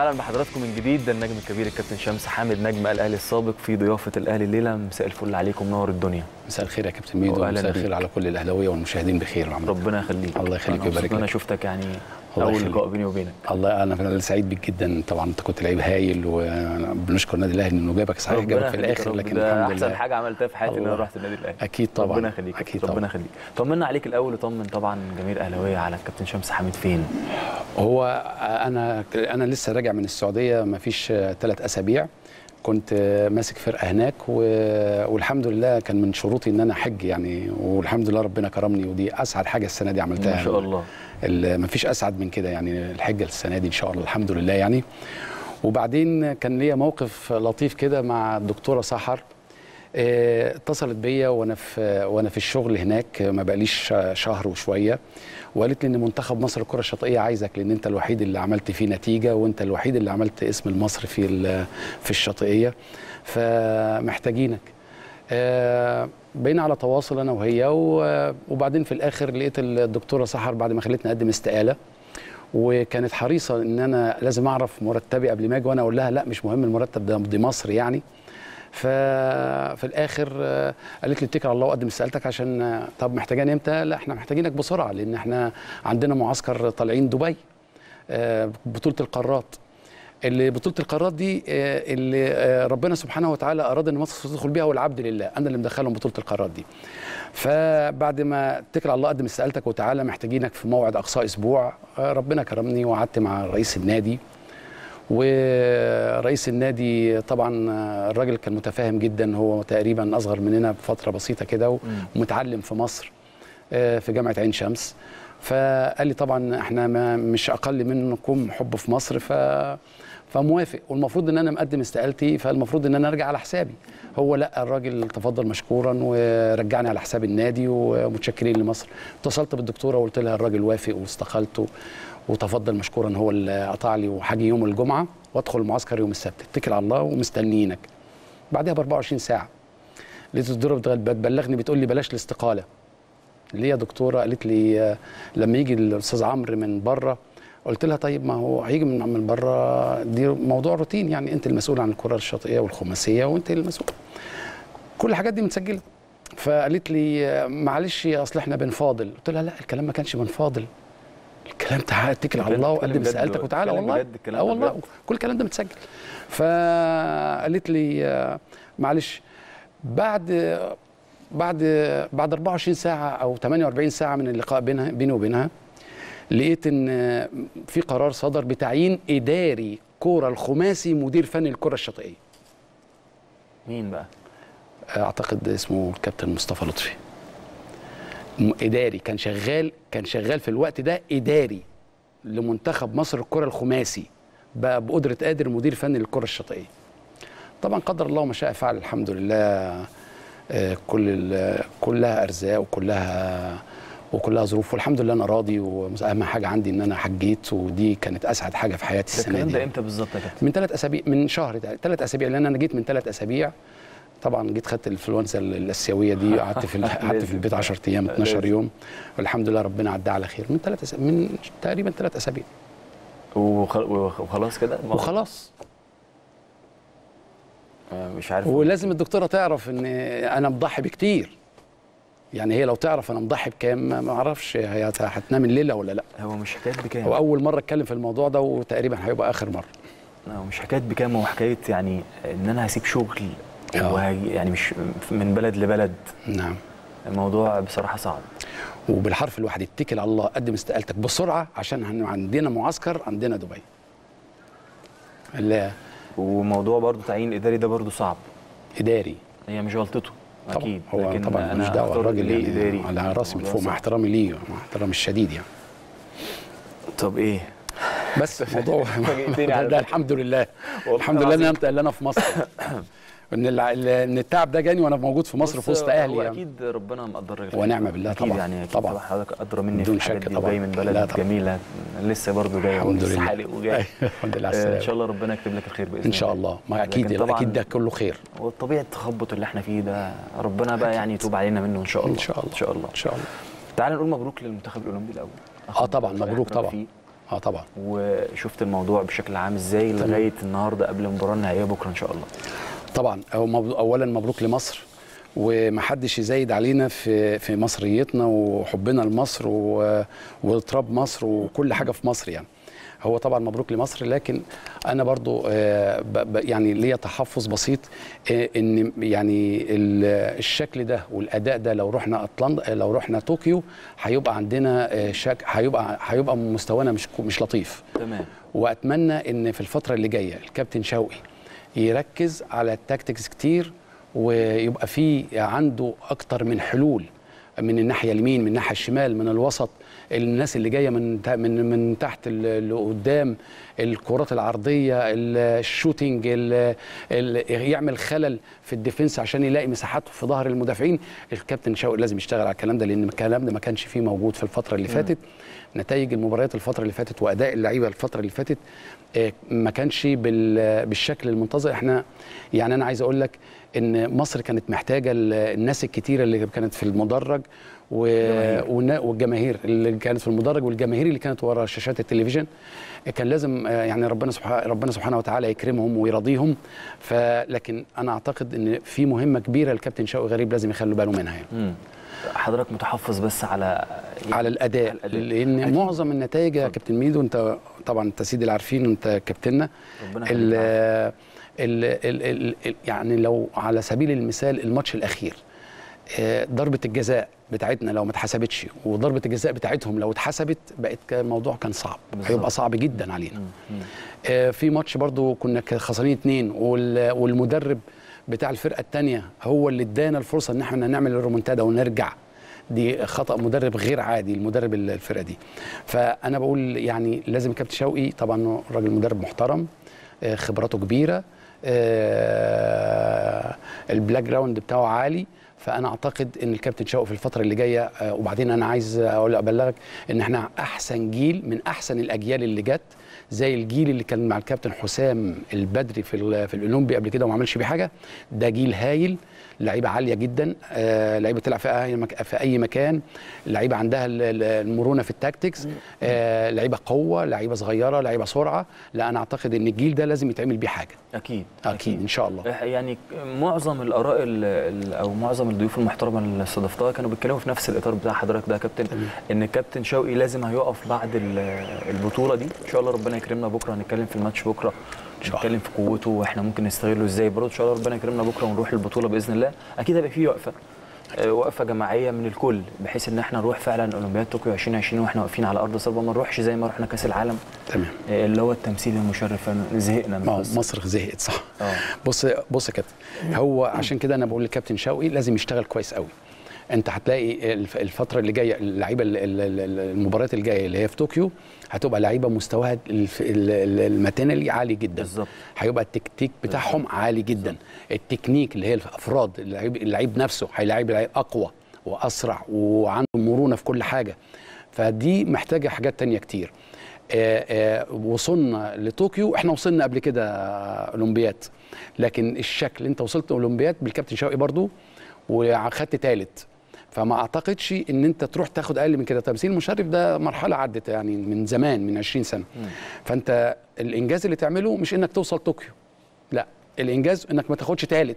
اهلا بحضراتكم من جديد ده النجم الكبير الكابتن شمس حامد نجم الاهلي السابق في ضيافه الاهلي الليله مساء الفل عليكم نور الدنيا مساء الخير يا كابتن ميدو وأهلاً مساء بيك. الخير على كل الاهلاويه والمشاهدين بخير وعمل ربنا يخليك الله يخليك أنا مبسوط ويبارك إن انا لك. شفتك يعني الله اول يخليك. لقاء بيني وبينك الله انا انا سعيد بيك جدا طبعا انت كنت لعيب هايل وبنشكر النادي الاهلي انه جابك صحيح ربنا جابك في يخليك يا الاخر رب. لكن ده الحمد احسن لله حاجه عملتها في حياتي ان انا الله. رحت النادي الاهلي اكيد طبعا ربنا يخليك اكيد ربنا طبعا يخليك طمنا عليك الاول وطمن طبعا جماهير اهلاويه على الكابتن شمس حامد فين هو انا انا لسه راجع من السعوديه ما فيش ثلاث اسابيع كنت ماسك فرقه هناك و- والحمد لله كان من شروطي ان انا احج يعني والحمد لله ربنا كرمني ودي اسعد حاجه السنه دي عملتها ما شاء الله ما فيش اسعد من كده يعني الحجه السنه دي ان شاء الله الحمد لله يعني وبعدين كان ليا موقف لطيف كده مع الدكتوره سحر آه، اتصلت بيا وانا في وانا في الشغل هناك ما بقاليش شهر وشويه وقالت لي ان منتخب مصر الكره الشاطئيه عايزك لان انت الوحيد اللي عملت فيه نتيجه وانت الوحيد اللي عملت اسم لمصر في ال- في الشاطئيه فمحتاجينك آه، بقينا على تواصل انا وهي و- وبعدين في الاخر لقيت الدكتوره سحر بعد ما خلتني اقدم استقاله وكانت حريصه ان انا لازم اعرف مرتبي قبل ما اجي وانا اقول لها لا مش مهم المرتب ده دي مصر يعني ففي الاخر آه، قالت لي اتكل على الله وقدم استقالتك عشان آه، طب محتاجاني امتى؟ لا احنا محتاجينك بسرعه لان احنا عندنا معسكر طالعين دبي آه، بطوله القارات اللي بطوله القارات دي آه، اللي آه، ربنا سبحانه وتعالى اراد ان مصر تدخل بيها والعبد لله انا اللي مدخلهم بطوله القارات دي فبعد ما اتكل على الله قدم استقالتك وتعالى محتاجينك في موعد اقصى اسبوع آه، ربنا كرمني وقعدت مع رئيس النادي ورئيس النادي طبعا آه، الراجل كان متفاهم جدا هو تقريبا اصغر مننا بفتره بسيطه كده ومتعلم في مصر آه، في جامعه عين شمس فقال لي طبعا احنا ما مش اقل منكم حب في مصر ف فموافق والمفروض ان انا مقدم استقالتي فالمفروض ان انا ارجع على حسابي هو لا الراجل تفضل مشكورا ورجعني على حساب النادي ومتشكرين لمصر اتصلت بالدكتوره وقلت لها الراجل وافق واستقلت وتفضل مشكورا هو اللي قطع لي وحاجي يوم الجمعه وادخل المعسكر يوم السبت اتكل على الله ومستنيينك بعدها ب 24 ساعه لقيت الدكتوره بتغ- بتبلغني بتقول لي بلاش الاستقاله ليه يا دكتوره قالت لي آه، لما يجي الاستاذ عمرو من بره قلت لها طيب ما هو هيجي من من بره دي موضوع روتين يعني انت المسؤول عن الكره الشاطئيه والخماسيه وانت المسؤول كل الحاجات دي متسجله فقالت لي آه، معلش اصل احنا بنفاضل قلت لها لا الكلام ما كانش بنفاضل الكلام تعالى اتكل على الله بتتكلم وقدم بجد استقالتك دلوقتي. وتعالى بتتكلم والله بجد الكلام اه ده والله بجد. كل الكلام ده متسجل فقالت لي آه، معلش بعد بعد بعد 24 ساعه او 48 ساعه من اللقاء بينها بيني وبينها لقيت ان في قرار صدر بتعيين اداري كوره الخماسي مدير فني الكره الشاطئيه مين بقى اعتقد اسمه الكابتن مصطفى لطفي م- اداري كان شغال كان شغال في الوقت ده اداري لمنتخب مصر الكره الخماسي بقى بقدره قادر مدير فني للكره الشاطئيه طبعا قدر الله ما شاء فعل الحمد لله آه، كل ال- كلها ارزاق وكلها وكلها ظروف والحمد لله انا راضي واهم حاجه عندي ان انا حجيت ودي كانت اسعد حاجه في حياتي ده السنه الكلام دي ده امتى بالظبط يا كابتن من ثلاث اسابيع من شهر ثلاث اسابيع لان انا جيت من ثلاث اسابيع طبعا جيت خدت الانفلونزا الاسيويه دي قعدت في قعدت في لازم. البيت 10 ايام 12 لازم. يوم والحمد لله ربنا عدى على خير من ثلاث أسابيع من تقريبا ثلاث اسابيع وخ- وخ- وخلاص كده ما- وخلاص آه، مش عارف ولازم الدكتوره تعرف ان انا مضحي بكتير يعني هي لو تعرف انا مضحي بكام ما ما اعرفش هي هت- هتنام الليله ولا لا هو مش حكايه بكام هو اول مره اتكلم في الموضوع ده وتقريبا هيبقى اخر مره هو مش حكايه بكام هو حكايه يعني ان انا هسيب شغل آه. وهي يعني مش من بلد لبلد نعم الموضوع بصراحه صعب وبالحرف الواحد اتكل على الله قدم استقالتك بسرعه عشان هن- عندنا معسكر عندنا دبي لا وموضوع برضو تعيين الاداري ده برضو صعب اداري هي مش غلطته طبعا اكيد هو لكن طبعا انا مش دعوه أختار الراجل ليه يعني اداري على راسي من الموضوع فوق مع صعب. احترامي ليه مع احترامي الشديد يعني طب ايه بس موضوع فاجئتني على ده فكرة. الحمد لله والله الحمد لله ان العظيم. انا اللي انا في مصر ان الع- ان التعب ده جاني وانا موجود في مصر بص، في وسط هو اهلي يعني. اكيد ربنا مقدر لك ونعم بالله أكيد طبعا، يعني أكيد طبعا. طبعا حضرتك ادرى مني بدون في الحاجات شك دي طبعا. وجاي من بلد لا طبعا. جميله لسه برضو جاي الحمد ولسه لله. حالق وجاي الحمد لله على آه، ان السلامه شاء الله ربنا يكتب لك الخير باذن ان شاء الله الله ما اكيد لكن طبعاً اكيد ده كله خير وطبيعه التخبط اللي احنا فيه ده ربنا بقى يعني يتوب علينا منه ان شاء الله ان شاء الله ان شاء الله ان شاء الله تعال نقول مبروك للمنتخب الاولمبي الاول اه طبعا أخد مبروك احتراف طبعا فيه. اه طبعا وشفت الموضوع بشكل عام ازاي لغايه النهارده قبل المباراه النهائيه بكره ان شاء الله طبعا أو مبروك اولا مبروك لمصر ومحدش يزايد علينا في في مصريتنا وحبنا لمصر و- وتراب مصر وكل حاجه في مصر يعني هو طبعا مبروك لمصر لكن انا برضو آه، ب- ب- يعني ليا تحفظ بسيط آه، ان يعني ال- الشكل ده والاداء ده لو رحنا اطلنطا لو رحنا طوكيو هيبقى عندنا آه، شك هيبقى هيبقى مستوانا مش مش لطيف تمام واتمنى ان في الفتره اللي جايه الكابتن شوقي يركز على التاكتكس كتير ويبقى في عنده اكتر من حلول من الناحيه اليمين من الناحيه الشمال من الوسط الناس اللي جايه من تا- من من تحت ال- لقدام الكرات العرضيه ال- الشوتينج ال- ال- يعمل خلل في الديفنس عشان يلاقي مساحات في ظهر المدافعين الكابتن شوقي لازم يشتغل على الكلام ده لان الكلام ده ما كانش فيه موجود في الفتره اللي فاتت نتائج المباريات الفتره اللي فاتت واداء اللعيبه الفتره اللي فاتت آه، ما كانش بال- بالشكل المنتظر احنا يعني انا عايز اقول لك ان مصر كانت محتاجه ال- الناس الكتيره اللي كانت في المدرج و... والنا- والجماهير اللي كانت في المدرج والجماهير اللي كانت ورا شاشات التلفزيون كان لازم آه، يعني ربنا سبحانه ربنا سبحانه وتعالى يكرمهم ويرضيهم فلكن انا اعتقد ان في مهمه كبيره الكابتن شوقي غريب لازم يخلوا باله منها يعني. مم. حضرتك متحفظ بس على على الاداء, على الأداء. لان أكيد. معظم النتائج يا كابتن ميدو انت طبعا انت سيدي العارفين انت كابتننا ربنا ال يخليك. ال ال ال ال يعني لو على سبيل المثال الماتش الاخير آه، ضربه الجزاء بتاعتنا لو ما اتحسبتش وضربه الجزاء بتاعتهم لو اتحسبت بقت كان الموضوع كان صعب بالظبط. هيبقى صعب جدا علينا مم. مم. آه، في ماتش برضو كنا ك- خسرانين اتنين وال- والمدرب بتاع الفرقه الثانيه هو اللي ادانا الفرصه ان احنا نعمل الرومنتادا ونرجع دي خطا مدرب غير عادي المدرب ال- الفرقه دي فانا بقول يعني لازم كابتن شوقي طبعا راجل مدرب محترم آه، خبراته كبيره آه، البلاك جراوند بتاعه عالي فانا اعتقد ان الكابتن شوقي في الفتره اللي جايه آه، وبعدين انا عايز اقول ابلغك ان احنا احسن جيل من احسن الاجيال اللي جت زي الجيل اللي كان مع الكابتن حسام البدري في ال- في الاولمبي قبل كده وما عملش بيه حاجه ده جيل هايل لعيبه عاليه جدا آه لعيبه تلعب في اي مك... في اي مكان لعيبه عندها ال- ال- المرونه في التاكتكس آه لعيبه قوه لعيبه صغيره لعيبه سرعه لا انا اعتقد ان الجيل ده لازم يتعمل بيه حاجه اكيد اكيد ان شاء الله يعني معظم الاراء ال- ال- او معظم الضيوف المحترمه اللي استضفتها كانوا بيتكلموا في نفس الاطار بتاع حضرتك ده يا كابتن ان الكابتن شوقي لازم هيقف بعد ال- البطوله دي ان شاء الله ربنا يكرمنا بكره هنتكلم في الماتش بكره شاء الله. نتكلم في قوته واحنا ممكن نستغله ازاي برضه ان شاء الله ربنا يكرمنا بكره ونروح البطوله باذن الله اكيد هيبقى في وقفه آه، وقفه جماعيه من الكل بحيث ان احنا نروح فعلا اولمبياد طوكيو 2020 واحنا واقفين على ارض صلبه ما نروحش زي ما رحنا كاس العالم تمام آه، اللي هو التمثيل المشرف زهقنا من ما هو القصة. مصر زهقت صح اه بص بص يا كابتن هو عشان كده انا بقول للكابتن شوقي لازم يشتغل كويس قوي انت هتلاقي الف- الفتره اللي جايه اللعيبه ال- ال- ال- المباريات الجايه اللي هي في طوكيو هتبقى لعيبه مستواها الف- ال- ال- الماتينالي عالي جدا بالظبط. هيبقى التكتيك بتاعهم عالي جدا التكنيك اللي هي الافراد اللعيب, اللعيب نفسه هيلاعب لعيب اقوى واسرع وعنده مرونه في كل حاجه فدي محتاجه حاجات تانية كتير آه، آه، وصلنا لطوكيو احنا وصلنا قبل كده آه، اولمبياد لكن الشكل انت وصلت اولمبياد بالكابتن شوقي برضو وخدت ثالث فما اعتقدش ان انت تروح تاخد اقل من كده تمثيل مشرف ده مرحله عدت يعني من زمان من 20 سنه فانت الانجاز اللي تعمله مش انك توصل طوكيو لا الانجاز انك ما تاخدش ثالث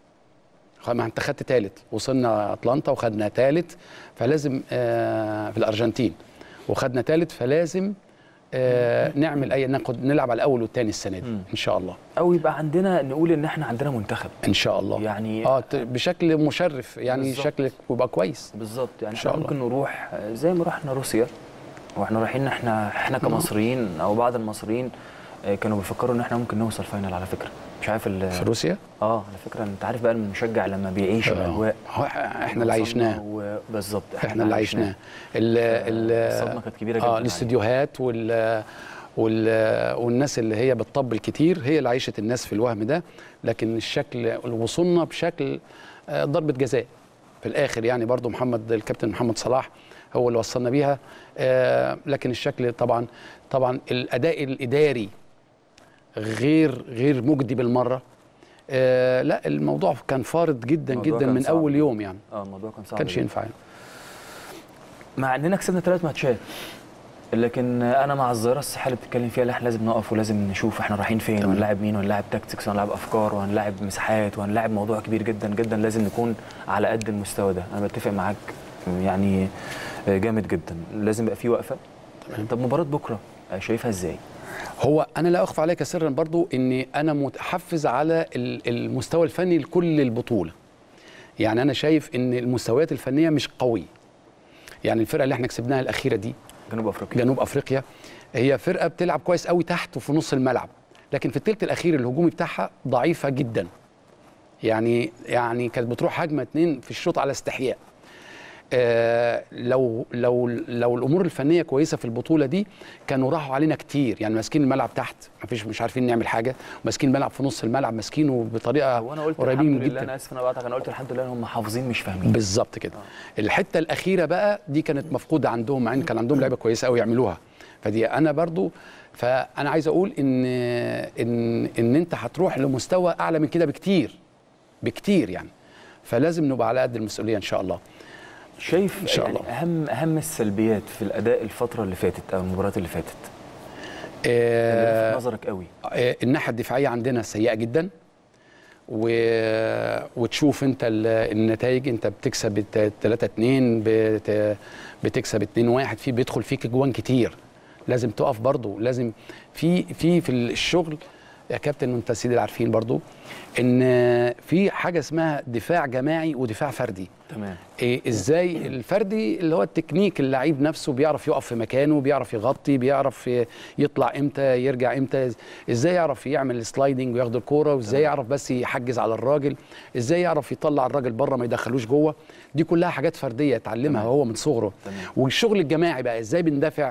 ما انت خدت ثالث وصلنا اتلانتا وخدنا ثالث فلازم آه في الارجنتين وخدنا ثالث فلازم آه نعمل اي ناخد نلعب على الاول والثاني السنه دي ان شاء الله او يبقى عندنا نقول ان احنا عندنا منتخب ان شاء الله يعني اه ت- بشكل مشرف يعني بالظبط. شكلك يبقى كويس بالظبط يعني إن شاء احنا الله. ممكن نروح زي ما رحنا روسيا واحنا رايحين احنا احنا كمصريين او بعض المصريين آه، كانوا بيفكروا ان احنا ممكن نوصل فاينل على فكره مش عارف ال- في روسيا اه على فكره انت عارف بقى المشجع لما بيعيش الاجواء هو احنا اللي عشناه و- بالظبط احنا اللي عشناه ال- ال- الصدمة كانت كبيرة جداً اه علينا. الاستديوهات وال وال والناس اللي هي بتطبل كتير هي اللي عيشت الناس في الوهم ده لكن الشكل وصلنا بشكل آه، ضربة جزاء في الاخر يعني برضو محمد الكابتن محمد صلاح هو اللي وصلنا بيها آه، لكن الشكل طبعا طبعا الاداء الاداري غير غير مجدي بالمره آه لا الموضوع كان فارض جدا الموضوع جدا كان من صعب. اول يوم يعني اه الموضوع كان صعب كانش جداً. ينفع يعني. مع اننا كسبنا ثلاث ماتشات لكن انا مع الظاهره الصحيه اللي بتتكلم فيها اللي احنا لازم نقف ولازم نشوف احنا رايحين فين تمام. وهنلاعب مين وهنلاعب تاكتكس وهنلاعب افكار وهنلاعب مساحات وهنلاعب موضوع كبير جدا جدا لازم نكون على قد المستوى ده انا بتفق معاك يعني جامد جدا لازم يبقى في وقفه طب مباراه بكره شايفها ازاي هو انا لا اخفى عليك سرا برضو اني انا متحفز على ال- المستوى الفني لكل البطوله يعني انا شايف ان المستويات الفنيه مش قويه يعني الفرقه اللي احنا كسبناها الاخيره دي جنوب افريقيا جنوب افريقيا هي فرقه بتلعب كويس قوي تحت وفي نص الملعب لكن في الثلث الاخير الهجومي بتاعها ضعيفه جدا يعني يعني كانت بتروح هجمه اتنين في الشوط على استحياء آه لو لو لو الامور الفنيه كويسه في البطوله دي كانوا راحوا علينا كتير يعني ماسكين الملعب تحت مفيش مش عارفين نعمل حاجه ماسكين الملعب في نص الملعب ماسكينه بطريقه وانا قلت قريبين الحمد لله جدا انا اسف انا بقطعك انا قلت الحمد لله ان هم حافظين مش فاهمين بالظبط كده الحته الاخيره بقى دي كانت مفقوده عندهم مع ان كان عندهم لعبه كويسه قوي يعملوها فدي انا برضو فانا عايز اقول ان ان ان انت هتروح لمستوى اعلى من كده بكتير بكتير يعني فلازم نبقى على قد المسؤوليه ان شاء الله شايف إن شاء يعني الله. اهم اهم السلبيات في الاداء الفتره اللي فاتت او المباريات اللي فاتت اللي آه لفت نظرك قوي آه، الناحيه الدفاعيه عندنا سيئه جدا و... وتشوف انت ال- النتائج انت بتكسب 3 2 بت... بتكسب 2 1 في بيدخل فيك جوان كتير لازم تقف برضو لازم في في في الشغل يا كابتن وانت سيدي عارفين برضو ان في حاجه اسمها دفاع جماعي ودفاع فردي تمام إيه ازاي الفردي اللي هو التكنيك اللعيب نفسه بيعرف يقف في مكانه بيعرف يغطي بيعرف ي- يطلع امتى يرجع امتى ازاي يعرف يعمل سلايدنج وياخد الكوره وازاي يعرف بس يحجز على الراجل ازاي يعرف يطلع الراجل بره ما يدخلوش جوه دي كلها حاجات فرديه اتعلمها تمام. هو من صغره تمام. والشغل الجماعي بقى ازاي بندافع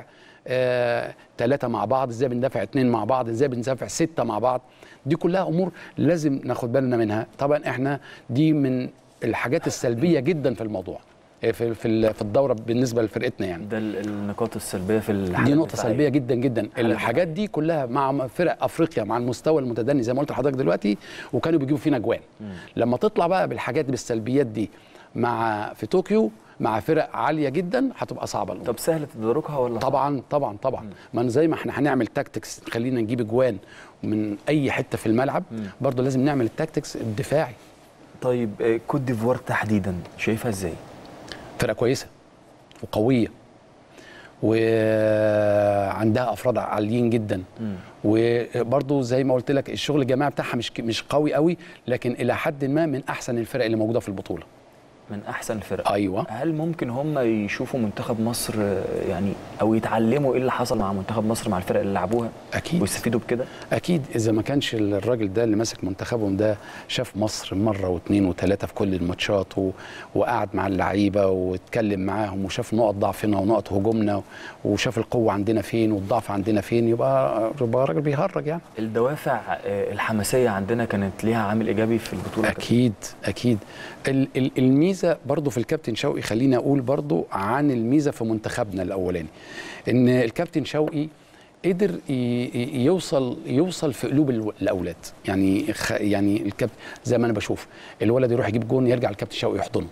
ثلاثة مع بعض ازاي بندافع اتنين مع بعض ازاي بندافع ستة مع بعض دي كلها امور لازم ناخد بالنا منها طبعا احنا دي من الحاجات السلبيه جدا في الموضوع في في ال- في الدوره بالنسبه لفرقتنا يعني ده ال- النقاط السلبيه في الحالة دي نقطه الدفاعية. سلبيه جدا جدا الحاجات دي كلها مع فرق افريقيا مع المستوى المتدني زي ما قلت لحضرتك دلوقتي وكانوا بيجيبوا فينا اجوان لما تطلع بقى بالحاجات بالسلبيات دي مع في طوكيو مع فرق عاليه جدا هتبقى صعبه الأمور. طب سهل تداركها ولا صعب؟ طبعا طبعا طبعا ما أنا زي ما احنا هنعمل تاكتكس خلينا نجيب اجوان من اي حته في الملعب برضه لازم نعمل التاكتكس الدفاعي طيب آه، كوت ديفوار تحديدا شايفها ازاي؟ فرقه كويسه وقويه وعندها افراد عاليين جدا مم. وبرضه زي ما قلت لك الشغل الجماعي بتاعها مش مش قوي قوي لكن الى حد ما من احسن الفرق اللي موجوده في البطوله من احسن الفرق ايوه هل ممكن هم يشوفوا منتخب مصر آه، يعني او يتعلموا ايه اللي حصل مع منتخب مصر مع الفرق اللي لعبوها اكيد ويستفيدوا بكده؟ اكيد اذا ما كانش الراجل ده اللي ماسك منتخبهم ده شاف مصر مره واثنين وثلاثه في كل الماتشات و... وقعد مع اللعيبه واتكلم معاهم وشاف نقط ضعفنا ونقط هجومنا وشاف القوه عندنا فين والضعف عندنا فين يبقى يبقى راجل بيهرج يعني الدوافع آه، الحماسيه عندنا كانت ليها عامل ايجابي في البطوله كده؟ اكيد اكيد ال- ال- الميزه برضو في الكابتن شوقي خليني اقول برضو عن الميزه في منتخبنا الاولاني ان الكابتن شوقي قدر ي- ي- يوصل يوصل في قلوب الو- الاولاد يعني خ يعني الكابتن زي ما انا بشوف الولد يروح يجيب جون يرجع الكابتن شوقي يحضنه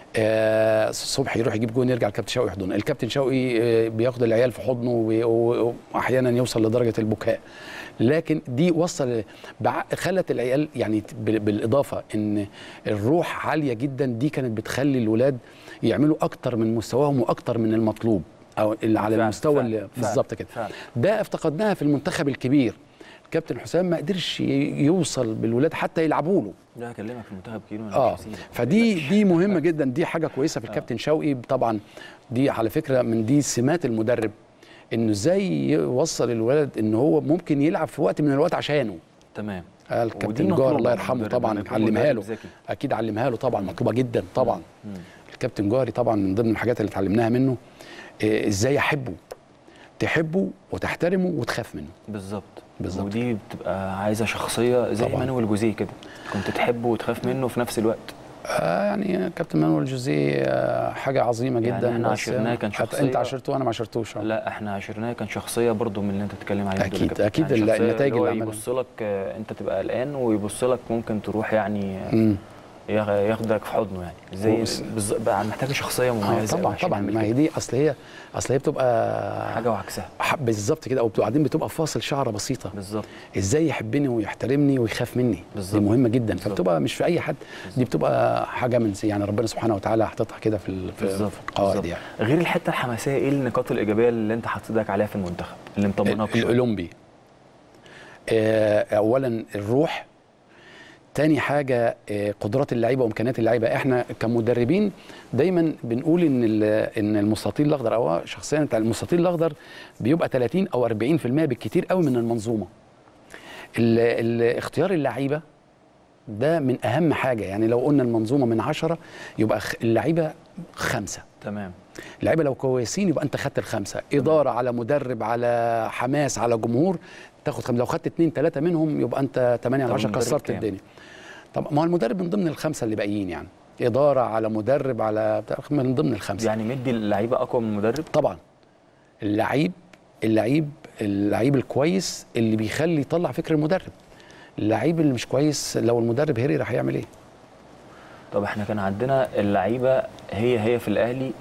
آه، صبحي يروح يجيب جون يرجع الكابتن شوقي يحضنه الكابتن شوقي آه، بياخد العيال في حضنه وبي- و- واحيانا يوصل لدرجه البكاء لكن دي وصل بع- خلت العيال يعني بال- بالاضافه ان الروح عاليه جدا دي كانت بتخلي الولاد يعملوا اكتر من مستواهم واكتر من المطلوب او اللي على فعلا، المستوى فعلا، اللي فعلا، بالظبط كده فعلا. ده افتقدناها في المنتخب الكبير كابتن حسام ما قدرش ي- يوصل بالولاد حتى يلعبوا له لا اكلمك في المنتخب كتير وأنا اه مش هسيبك. فدي دي مهمه جدا دي حاجه كويسه في الكابتن شوقي طبعا دي على فكره من دي سمات المدرب انه ازاي يوصل الولد ان هو ممكن يلعب في وقت من الوقت عشانه تمام آه، ودي الكابتن مطلوبة جوهر الله من يرحمه المدرب، طبعا لما يكون علمها مدرب له ذكي. اكيد علمها له طبعا مطلوبه جدا طبعا الكابتن جوهري طبعا من ضمن الحاجات اللي اتعلمناها منه آه، ازاي احبه تحبه وتحترمه وتخاف منه بالظبط بالظبط. ودي بتبقى عايزه شخصيه زي طبعاً. مانويل جوزيه كده كنت تحبه وتخاف منه في نفس الوقت آه يعني كابتن مانويل جوزيه آه حاجه عظيمه يعني جدا إحنا بس عشرناه كان حتى شخصية- انت عشرته وانا ما عشرتوش آه. لا احنا عشرناه كان شخصيه برضو من اللي انت بتتكلم عليها دول أكيد- كده. أكيد يعني ال- شخصية النتائج اللي هو اللي عملها. يبص لك آه، انت تبقى قلقان ويبص لك ممكن تروح يعني آه، مم. ياخ- ياخدك في حضنه يعني ازاي بص- بالظ- بقى محتاجه شخصيه آه مميزه طبعا أوي عشان طبعا يعمل ما هي كده. دي اصل هي اصل هي بتبقى حاجه وعكسها ح- بالظبط كده وبعدين بتبقى فاصل شعره بسيطه بالظبط ازاي يحبني ويحترمني ويخاف مني دي بالظبط. مهمه جدا بالظبط. فبتبقى مش في اي حد دي بتبقى حاجه من يعني ربنا سبحانه وتعالى حاططها كده في ال- في بالظبط في القواعد بالظبط. يعني غير الحته الحماسيه ايه النقاط الايجابيه اللي انت حطيتك عليها في المنتخب اللي مطمناك شوية؟ الاولمبي آه، اولا الروح تاني حاجه آه، قدرات اللعيبه وامكانيات اللعيبه احنا كمدربين دايما بنقول ان ال- ان المستطيل الاخضر او شخصيا بتاع المستطيل الاخضر بيبقى 30 او 40% بالكتير قوي من المنظومه ال- ال- اختيار اللعيبه ده من اهم حاجه يعني لو قلنا المنظومه من عشرة يبقى خ- اللعيبه خمسه تمام اللعيبه لو كويسين يبقى انت خدت الخمسه اداره على مدرب على حماس على جمهور تاخد خمسه لو خدت اثنين ثلاثه منهم يبقى انت 8 على طب 10 المدرب كسرت كام؟ الدنيا طب ما هو المدرب من ضمن الخمسه اللي باقيين يعني اداره على مدرب على بتاع من ضمن الخمسه يعني مدي اللعيبه اقوى من المدرب طبعا اللعيب اللعيب اللعيب الكويس اللي بيخلي يطلع فكر المدرب اللعيب اللي مش كويس لو المدرب هري راح يعمل ايه طب احنا كان عندنا اللعيبه هي هي في الاهلي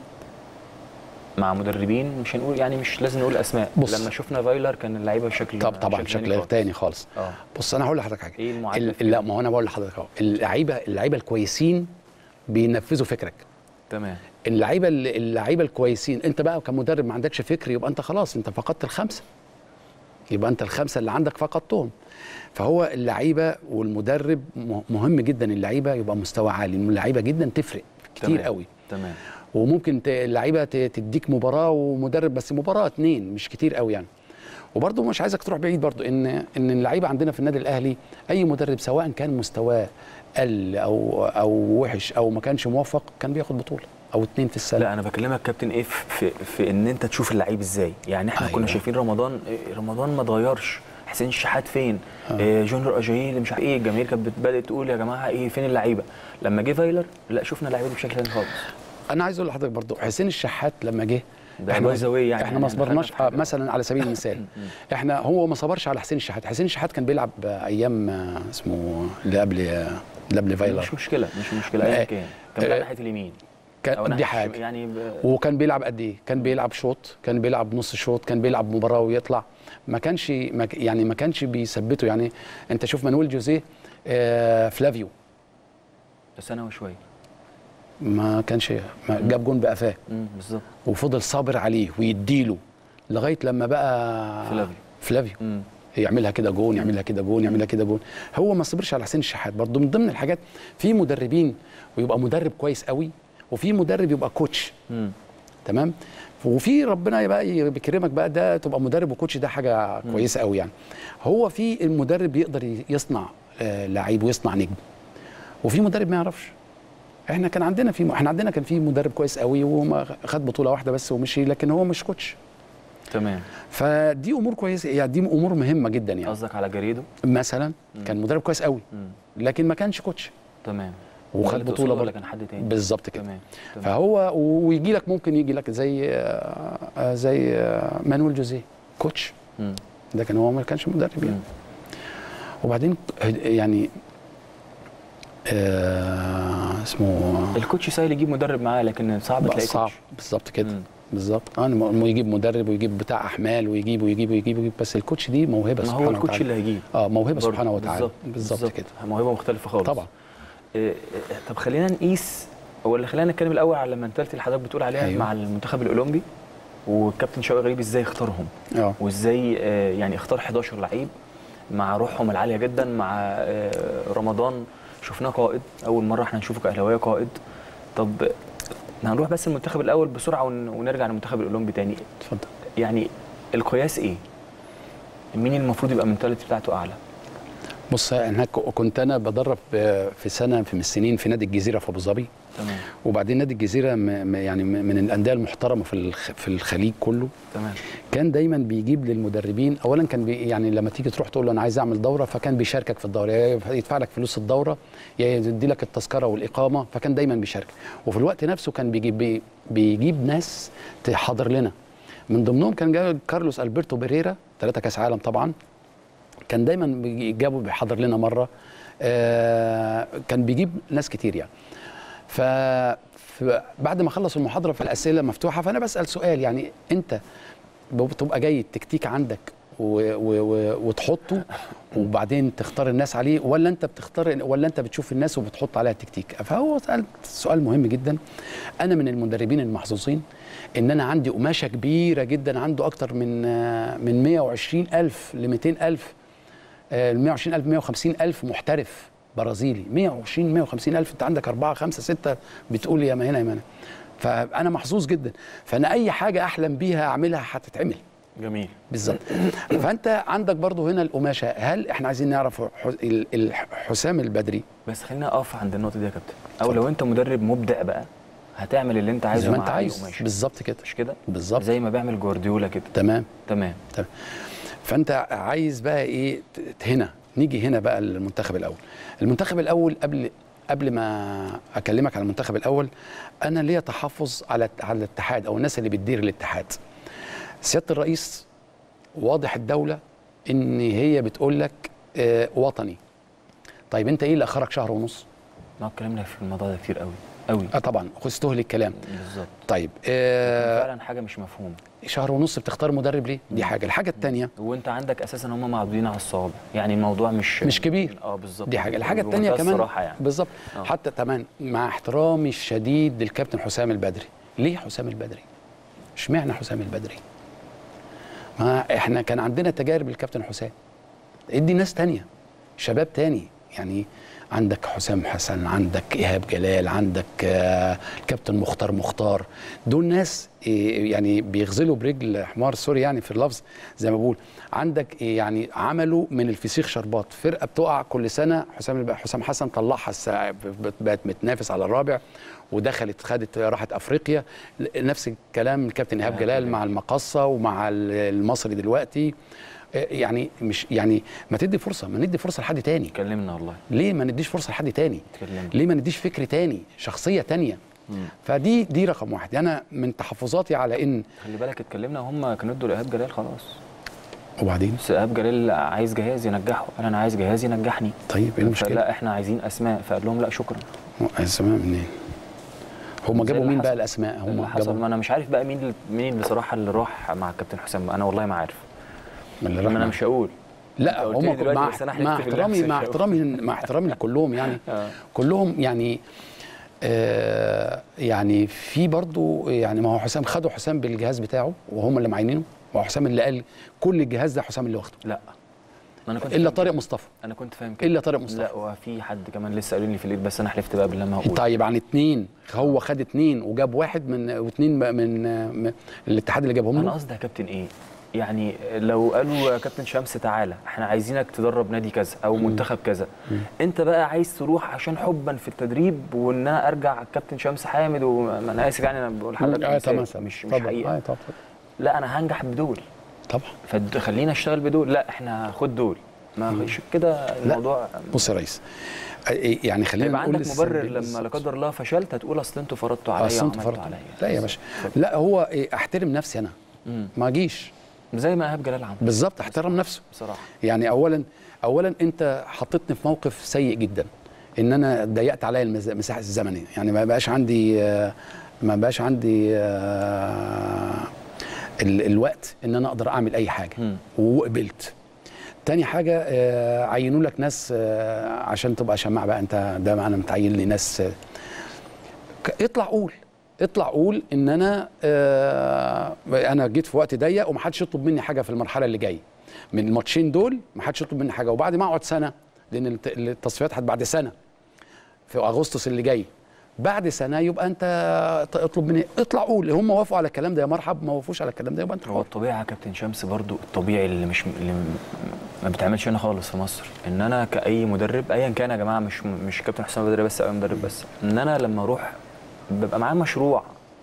مع مدربين مش هنقول يعني مش لازم نقول اسماء بص. لما شفنا فايلر كان اللعيبه بشكل طب طبعا تاني شكل خالص. تاني خالص اه بص انا هقول لحضرتك حاجه ايه المعادله ال- في لا كده؟ ما هو انا بقول لحضرتك اهو اللعيبه اللعيبه الكويسين بينفذوا فكرك تمام اللعيبه اللي- اللعيبه الكويسين انت بقى كمدرب ما عندكش فكر يبقى انت خلاص انت فقدت الخمسه يبقى انت الخمسه اللي عندك فقدتهم فهو اللعيبه والمدرب م- مهم جدا اللعيبه يبقى مستوى عالي لان اللعيبه جدا تفرق كتير تمام. قوي تمام وممكن ت- اللعيبه ت- تديك مباراه ومدرب بس مباراه اتنين مش كتير قوي يعني وبرضه مش عايزك تروح بعيد برضه ان ان اللعيبه عندنا في النادي الاهلي اي مدرب سواء كان مستواه قل او او وحش او ما كانش موفق كان بياخد بطوله او اتنين في السنه لا انا بكلمك كابتن ايه في, في, في ان انت تشوف اللعيب ازاي يعني احنا أيوة. كنا أيوة. شايفين رمضان إيه، رمضان ما اتغيرش حسين الشحات فين آه. جونيور اجاييه اللي مش عارف ايه الجماهير كانت بت- بدات تقول يا جماعه ايه فين اللعيبه لما جه فايلر لا شفنا اللعيبه دي بشكل ثاني خالص انا عايز اقول لحضرتك برضه حسين الشحات لما جه ده احنا باي ذا واي يعني احنا ما يعني خلينا صبرناش في حاجة. آه، مثلا على سبيل المثال احنا هو ما صبرش على حسين الشحات حسين الشحات كان بيلعب آه، ايام آه، اسمه اللي قبل آه، اللي قبل فايلر مش مشكله مش مشكله ايا آه، كان كان بيلعب آه، ناحيه اليمين أو كان ناحية دي الشمال، حاجه يعني ب... وكان بيلعب قد ايه كان بيلعب شوط كان بيلعب نص شوط كان بيلعب مباراه ويطلع ما كانش ما ك- يعني ما كانش بيثبته يعني انت شوف مانويل جوزيه آه، فلافيو سنه وشويه ما كانش ما جاب جون بقفاه امم بالظبط وفضل صابر عليه ويديله لغايه لما بقى فلافيو. فلافيو امم يعملها كده جون يعملها كده جون يعملها كده جون هو ما صبرش على حسين الشحات برضه من ضمن الحاجات في مدربين ويبقى مدرب كويس قوي وفي مدرب يبقى كوتش امم تمام وفي ربنا يبقى بيكرمك بقى ده تبقى مدرب وكوتش ده حاجه كويسه قوي يعني هو في المدرب يقدر يصنع آه، لعيب ويصنع نجم وفي مدرب ما يعرفش احنا كان عندنا في احنا عندنا كان في مدرب كويس قوي وما خد بطوله واحده بس ومشي لكن هو مش كوتش تمام فدي امور كويسه يعني دي امور مهمه جدا يعني قصدك على جريدو مثلا كان مدرب كويس قوي امم لكن ما كانش كوتش تمام وخد ده اللي بطوله تقصده ولا برضه كان حد تاني بالظبط كده تمام تمام فهو ويجي لك ممكن يجي لك زي آه، آه، زي آه، مانويل جوزيه كوتش مم. ده كان هو ما كانش مدرب يعني مم. وبعدين يعني آه اسمه الكوتش سهل يجيب مدرب معاه لكن صعب بقى تلاقي صعب كوتش بالظبط كده مم. بالظبط اه إنه يجيب مدرب ويجيب بتاع احمال ويجيب ويجيب ويجيب, ويجيب بس الكوتش دي موهبه ما هو سبحانه الكوتش وتعالى اللي هيجيب اه موهبه برضه. سبحانه وتعالى بالظبط كده موهبه مختلفه خالص طبعا إيه، إيه، طب خلينا نقيس ولا خلينا نتكلم الاول على المنتاليتي اللي حضرتك بتقول عليها أيوه. مع المنتخب الاولمبي والكابتن شوقي غريب ازاي اختارهم اه وازاي آه، يعني اختار 11 لعيب مع روحهم العاليه جدا مع آه، رمضان شفناه قائد اول مره احنا نشوفه كاهلاويه قائد طب هنروح بس المنتخب الاول بسرعه ون- ونرجع للمنتخب الاولمبي تاني اتفضل يعني القياس ايه مين المفروض يبقى المنتاليتي بتاعته اعلى بص انا ك- كنت انا بدرب آه، في سنه في من السنين في نادي الجزيره في ابو ظبي تمام وبعدين نادي الجزيره م- م- يعني م- من الانديه المحترمه في الخ- في الخليج كله تمام كان دايما بيجيب للمدربين اولا كان بي يعني لما تيجي تروح تقول له انا عايز اعمل دوره فكان بيشاركك في الدوره يا يدفع لك فلوس الدوره يا يدي لك التذكره والاقامه فكان دايما بيشارك وفي الوقت نفسه كان بيجيب بي بيجيب ناس تحضر لنا من ضمنهم كان جاي كارلوس البرتو بيريرا ثلاثه كاس عالم طبعا كان دايما بيجي- جابوا بيحضر لنا مره آه كان بيجيب ناس كتير يعني ف ف- بعد ما خلص المحاضره في الاسئله مفتوحه فانا بسال سؤال يعني انت بتبقى جاي التكتيك عندك و و و وتحطه وبعدين تختار الناس عليه ولا انت بتختار ولا انت بتشوف الناس وبتحط عليها التكتيك فهو سأل سؤال مهم جدا انا من المدربين المحظوظين ان انا عندي قماشه كبيره جدا عنده اكتر من آه، من 120 الف ل 200 الف آه، 120 الف 150 الف محترف برازيلي 120 150 الف انت عندك أربعة خمسة ستة بتقول يا ما هنا يا ما هنا فانا محظوظ جدا فانا اي حاجه احلم بيها اعملها هتتعمل جميل بالظبط فانت عندك برضو هنا القماشه هل احنا عايزين نعرف ح- ال- ال- حسام البدري بس خلينا اقف عند النقطه دي يا كابتن او اتفضل. لو انت مدرب مبدع بقى هتعمل اللي انت عايزه زي ما مع انت أي عايز قماش. بالظبط كده مش كده بالظبط زي ما بيعمل جوارديولا كده تمام تمام تمام فانت عايز بقى ايه ت- هنا نيجي هنا بقى المنتخب الاول المنتخب الاول قبل قبل ما اكلمك على المنتخب الاول انا ليا تحفظ على على الاتحاد او الناس اللي بتدير الاتحاد سياده الرئيس واضح الدوله ان هي بتقول لك آه وطني طيب انت ايه اللي اخرك شهر ونص ما اتكلمنا في الموضوع ده كتير قوي قوي اه طبعا استهلك الكلام بالظبط طيب آه فعلا حاجه مش مفهومه شهر ونص بتختار مدرب ليه دي حاجه الحاجه الثانيه وانت عندك اساسا هم معدودين على الصوابع يعني الموضوع مش مش كبير. اه بالظبط دي حاجه الحاجه بمنتهى الثانيه كمان الصراحه يعني بالظبط آه. حتى كمان مع احترامي الشديد للكابتن حسام البدري ليه حسام البدري اشمعنى حسام البدري ما احنا كان عندنا تجارب الكابتن حسام ادي ناس تانية شباب تاني يعني عندك حسام حسن عندك ايهاب جلال عندك آه، الكابتن مختار مختار دول ناس إيه، يعني بيغزلوا برجل حمار سوري يعني في اللفظ زي ما بقول عندك إيه، يعني عملوا من الفسيخ شربات فرقه بتقع كل سنه حسام الب- حسام حسن طلعها الس- بت- بقت متنافس على الرابع ودخلت خدت راحت افريقيا نفس الكلام الكابتن ايهاب إيهاب جلال جلال. مع المقصه ومع ال- المصري دلوقتي آه، يعني مش يعني ما تدي فرصه ما ندي فرصه لحد تاني اتكلمنا والله ليه ما نديش فرصه لحد تاني اتكلمنا ليه ما نديش فكر تاني شخصيه تانيه مم. فدي دي رقم واحد انا من تحفظاتي على ان خلي بالك اتكلمنا وهم كانوا ادوا لايهاب جلال خلاص وبعدين بس ايهاب جلال عايز جهاز ينجحه قال انا عايز جهاز ينجحني طيب ايه المشكله؟ لا احنا عايزين اسماء فقال لهم لا شكرا اسماء منين؟ هم زي جابوا اللي مين بقى حصل. الاسماء؟ هم اللي حصل جابوا ما انا مش عارف بقى مين اللي- مين بصراحه اللي راح مع الكابتن حسام انا والله ما عارف من اللي ما راح انا مع- مش هقول لا أنت قلت لي هم دلوقتي مع, بس أنا مع حلفت بالله احترامي مش مع هقول. احترامي مع احترامي لكلهم يعني آه. كلهم يعني آه يعني في برضو يعني ما هو حسام خدوا حسام بالجهاز بتاعه وهم اللي معينينه وهو حسام اللي قال كل الجهاز ده حسام اللي واخده لا انا كنت الا فاهم طارق كده. مصطفى انا كنت فاهم كده الا طارق مصطفى لا وفي حد كمان لسه قالوا لي في الليل بس انا حلفت بقى بالله ما هقول طيب عن اتنين هو خد اتنين وجاب واحد من واتنين من, من, من الاتحاد اللي جابهم انا له قصدي يا كابتن ايه يعني لو قالوا يا كابتن شمس تعالى احنا عايزينك تدرب نادي كذا او منتخب كذا انت بقى عايز تروح عشان حبا في التدريب وان انا ارجع كابتن شمس حامد وما انا اسف يعني انا بقول حضرتك آه، مثال، طبعا مش مش طبعا. حقيقه آه، طبعا لا انا هنجح بدول طبعا فخلينا اشتغل بدول لا احنا خد دول ما فيش كده الموضوع بص يا ريس آه، إيه، يعني خلينا هيبقى نقول عندك مبرر السلبي لما بالظبط. لا قدر الله فشلت هتقول اصل انتوا فرضتوا عليا اصل انتوا وعملتوا فرضتوا عليا لا يا باشا اتفضل. لا هو إيه احترم نفسي انا مم. ما اجيش زي ما ايهاب جلال عمل بالظبط احترم نفسه بصراحه يعني اولا اولا انت حطيتني في موقف سيء جدا ان انا ضيقت عليا المز- المساحه الزمنيه يعني ما بقاش عندي آه، ما بقاش عندي آه، ال- الوقت ان انا اقدر اعمل اي حاجه مم. وقبلت تاني حاجه آه، عينوا لك ناس آه، عشان تبقى شماعه بقى انت ده انا متعين لي ناس آه، ك- اطلع قول اطلع قول ان انا آه انا جيت في وقت ضيق ومحدش يطلب مني حاجه في المرحله اللي جايه من الماتشين دول محدش يطلب مني حاجه وبعد ما اقعد سنه لان الت- التصفيات هت بعد سنه في اغسطس اللي جاي بعد سنه يبقى انت ت- اطلب مني اطلع قول هم وافقوا على الكلام ده يا مرحب ما وافقوش على الكلام ده يبقى انت هو حر الطبيعي يا كابتن شمس برضو الطبيعي اللي مش اللي م- ما بتعملش هنا خالص في مصر ان انا كاي مدرب ايا كان يا جماعه مش مش كابتن حسام بدري بس او أي مدرب بس ان انا لما اروح ببقى معايا مشروع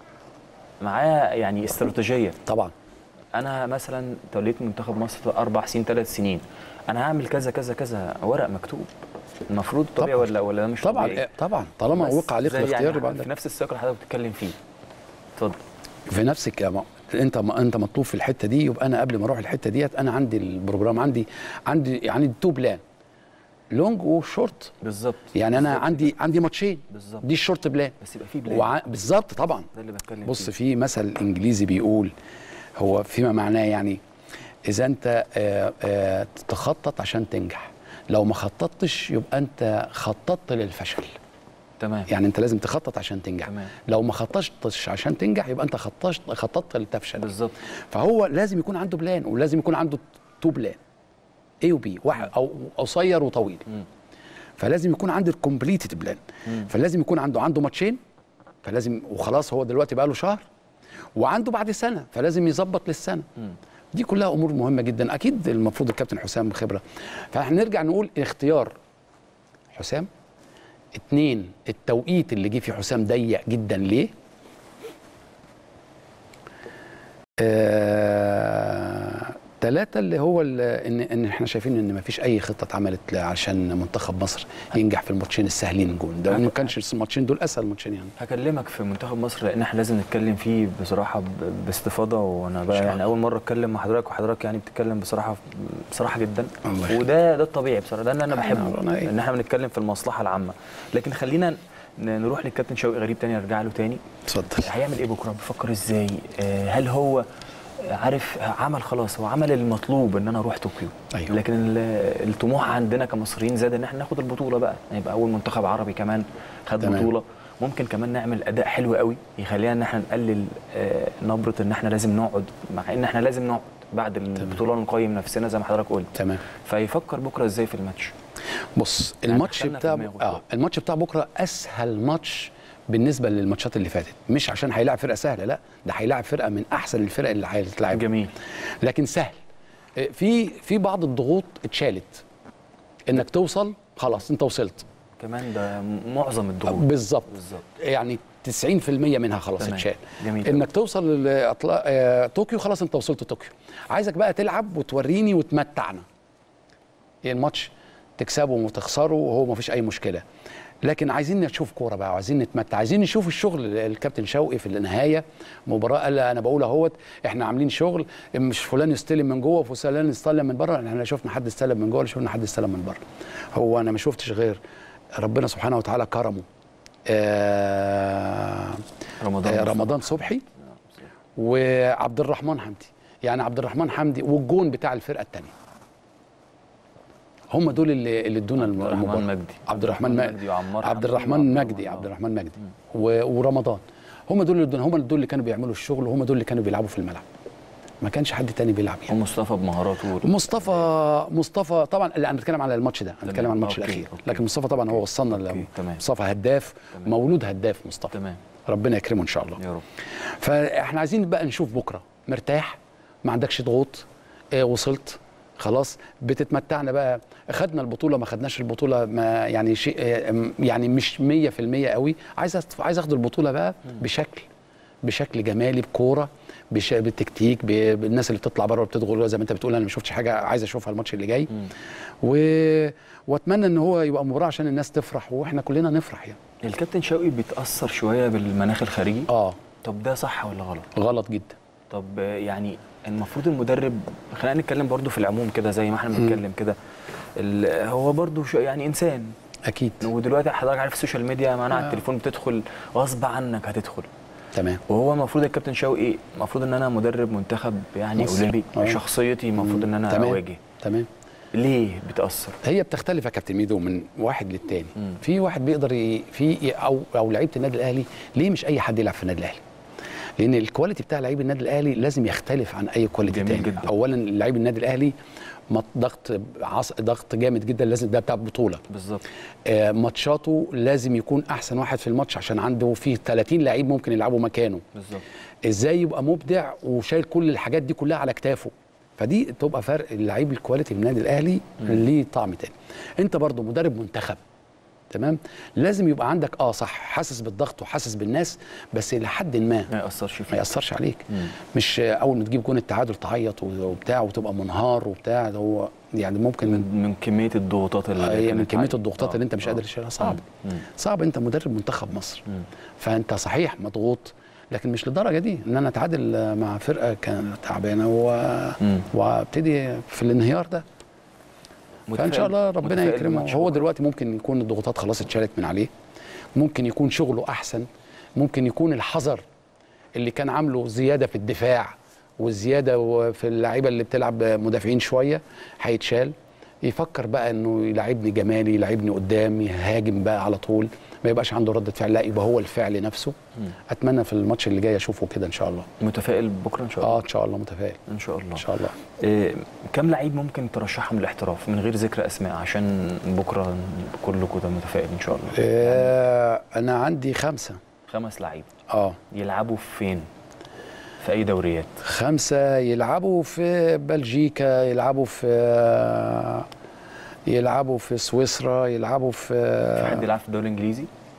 معايا يعني استراتيجيه طبعا انا مثلا توليت منتخب مصر في اربع سنين ثلاث سنين انا هعمل كذا كذا كذا ورق مكتوب المفروض طبيعي طبعاً. ولا ولا ده مش طبعا طبيعي آه، طبعا طالما بس وقع عليك زي الاختيار يعني يبقى في عندك نفس السياق اللي حضرتك بتتكلم فيه اتفضل في نفسك يا ما انت انت مطلوب في الحته دي يبقى انا قبل ما اروح الحته ديت انا عندي البروجرام عندي عندي يعني تو بلان لونج وشورت بالظبط يعني انا بالظبط. عندي عندي ماتشين بالظبط دي الشورت بلان بس يبقى في بلان وع... بالظبط طبعا ده اللي بتكلم بص فيه. في مثل انجليزي بيقول هو فيما معناه يعني اذا انت آه، آه، تخطط عشان تنجح لو ما خططتش يبقى انت خططت للفشل تمام يعني انت لازم تخطط عشان تنجح تمام. لو ما خططتش عشان تنجح يبقى انت خططت خططت لتفشل بالظبط فهو لازم يكون عنده بلان ولازم يكون عنده تو بلان اي وبي واحد او قصير وطويل مم. فلازم يكون عنده الكومبليتد بلان مم. فلازم يكون عنده عنده ماتشين فلازم وخلاص هو دلوقتي بقى له شهر وعنده بعد سنه فلازم يظبط للسنه مم. دي كلها امور مهمه جدا اكيد المفروض الكابتن حسام خبره فاحنا نرجع نقول اختيار حسام اتنين التوقيت اللي جه فيه حسام ضيق جدا ليه آه... ثلاثة اللي هو ال- ان ان احنا شايفين ان ما فيش اي خطه اتعملت ل- عشان منتخب مصر ينجح في الماتشين السهلين جون ده ما كانش الماتشين دول اسهل ماتشين يعني هكلمك في منتخب مصر لان احنا لازم نتكلم فيه بصراحه ب- باستفاضه وانا بقى شاء يعني اول مره اتكلم مع حضرتك وحضرتك يعني بتتكلم بصراحه بصراحه جدا الله يخليك. وده ده الطبيعي بصراحه ده اللي انا بحبه أنا إيه؟ ان احنا بنتكلم في المصلحه العامه لكن خلينا ن- نروح للكابتن شوقي غريب تاني ارجع له تاني اتفضل هيعمل ايه بكره بيفكر ازاي آه، هل هو عارف عمل خلاص هو عمل المطلوب ان انا اروح طوكيو أيوة. لكن ال- الطموح عندنا كمصريين زاد ان احنا ناخد البطوله بقى يبقى اول منتخب عربي كمان خد تمام. بطوله ممكن كمان نعمل اداء حلو قوي يخلينا ان احنا نقلل آه، نبره ان احنا لازم نقعد مع ان احنا لازم نقعد بعد البطوله نقيم نفسنا زي ما حضرتك قلت تمام فيفكر بكره ازاي في الماتش بص يعني الماتش دخلنا في بتاع دماغه اه شوية. الماتش بتاع بكره اسهل ماتش بالنسبه للماتشات اللي فاتت مش عشان هيلاعب فرقه سهله لا ده هيلاعب فرقه من احسن الفرق اللي هتلاعب جميل لكن سهل آه، في في بعض الضغوط اتشالت انك توصل خلاص انت وصلت كمان ده معظم الضغوط بالظبط بالظبط يعني 90% منها خلاص تمام. اتشال جميل انك توصل لأطلا... آه، طوكيو خلاص انت وصلت طوكيو عايزك بقى تلعب وتوريني وتمتعنا إيه الماتش تكسبه وتخسره وهو ما فيش اي مشكله لكن عايزين نشوف كوره بقى وعايزين نتمتع عايزين نشوف الشغل الكابتن شوقي في النهايه مباراه قال انا بقول اهوت احنا عاملين شغل مش فلان يستلم من جوه وفلان يستلم من بره احنا لا شفنا حد استلم من جوه ولا شفنا حد استلم من بره هو انا ما شفتش غير ربنا سبحانه وتعالى كرمه آه رمضان آه رمضان صبحي وعبد الرحمن حمدي يعني عبد الرحمن حمدي والجون بتاع الفرقه الثانيه هم دول اللي اللي ادونا الم- عبد الرحمن المباراه مجدي عبد الرحمن مجدي مجدي وعمار عبد حمدي الرحمن وعبد مجدي الرحمن. عبد الرحمن مجدي و- ورمضان هم دول اللي ادونا هم دول اللي كانوا بيعملوا الشغل وهم دول اللي كانوا بيلعبوا في الملعب ما كانش حد تاني بيلعب يعني ومصطفى بمهاراته مصطفى مصطفى طبعا لا انا بتكلم على الماتش ده انا بتكلم عن الماتش أوكي، الاخير أوكي. لكن مصطفى طبعا هو وصلنا ل- أوكي، تمام. مصطفى هداف تمام. مولود هداف مصطفى تمام ربنا يكرمه ان شاء الله يا رب فاحنا عايزين بقى نشوف بكره مرتاح ما عندكش ضغوط آه وصلت خلاص بتتمتعنا بقى خدنا البطوله ما خدناش البطوله ما يعني شيء آه، يعني مش 100% قوي عايز أست- عايز اخد البطوله بقى بشكل بشكل جمالي بكوره بش... بالتكتيك ب... بالناس اللي بتطلع بره وبتدخل زي ما انت بتقول انا ما شفتش حاجه عايز اشوفها الماتش اللي جاي و... واتمنى ان هو يبقى مباراه عشان الناس تفرح واحنا كلنا نفرح يعني الكابتن شوقي بيتاثر شويه بالمناخ الخارجي اه طب ده صح ولا غلط غلط جدا طب آه، يعني المفروض المدرب خلينا نتكلم برضو في العموم كده زي ما احنا بنتكلم كده ال- هو برضو شو- يعني انسان اكيد ودلوقتي حضرتك عارف السوشيال ميديا معانا على آه. التليفون بتدخل غصب عنك هتدخل تمام وهو المفروض الكابتن شوقي المفروض ان انا مدرب منتخب يعني مصر. اولمبي آه. شخصيتي المفروض ان انا تمام. اواجه تمام ليه بتاثر هي بتختلف يا كابتن ميدو من واحد للتاني مم. في واحد بيقدر ي... في او او لعيبه النادي الاهلي ليه مش اي حد يلعب في النادي الاهلي لان الكواليتي بتاع لعيب النادي الاهلي لازم يختلف عن اي كواليتي جميل تاني جدا. اولا لعيب النادي الاهلي مط- ضغط عص... ضغط جامد جدا لازم ده بتاع بطوله بالظبط آه ماتشاته لازم يكون احسن واحد في الماتش عشان عنده فيه 30 لعيب ممكن يلعبوا مكانه بالظبط ازاي يبقى مبدع وشايل كل الحاجات دي كلها على كتافه فدي تبقى فرق اللعيب الكواليتي من النادي الاهلي ليه طعم تاني انت برضو مدرب منتخب تمام لازم يبقى عندك اه صح حاسس بالضغط وحاسس بالناس بس الى حد ما ما ياثرش ما فيه ياثرش عليك مم. مش آه، اول ما تجيب جون التعادل تعيط وبتاع وتبقى منهار وبتاع ده هو يعني ممكن من, من كميه الضغوطات اللي هي من كانت كميه عليه. الضغوطات آه، اللي انت مش آه. قادر تشيلها صعب مم. صعب انت مدرب منتخب مصر مم. فانت صحيح مضغوط لكن مش للدرجه دي ان انا اتعادل مع فرقه كانت تعبانه و... مم. وابتدي في الانهيار ده فان شاء الله ربنا متفائل يكرمه بالماتش هو بكرة. دلوقتي ممكن يكون الضغوطات خلاص اتشالت من عليه ممكن يكون شغله احسن ممكن يكون الحذر اللي كان عامله زياده في الدفاع والزياده في اللعيبه اللي بتلعب مدافعين شويه هيتشال يفكر بقى انه يلعبني جمالي يلعبني قدام يهاجم بقى على طول ما يبقاش عنده ردة فعل لا يبقى هو الفعل نفسه مم. اتمنى في الماتش اللي جاي اشوفه كده ان شاء الله متفائل بكره ان شاء الله اه ان شاء الله متفائل ان شاء الله ان شاء الله إيه كم لعيب ممكن ترشحهم للاحتراف من غير ذكر اسماء عشان بكره كلكم ده متفائل ان شاء الله آه انا عندي خمسه خمس لعيبه اه يلعبوا فين في اي دوريات خمسة يلعبوا في بلجيكا يلعبوا في يلعبوا في سويسرا يلعبوا في في حد يلعب في الدوري الانجليزي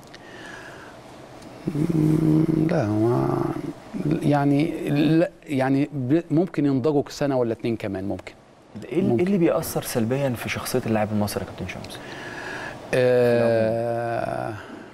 لا ما يعني لا يعني ب- ممكن ينضجوا سنة ولا اتنين كمان ممكن ده ايه اللي- ممكن. إيه اللي بيأثر سلبيا في شخصيه اللاعب المصري يا كابتن شمس آه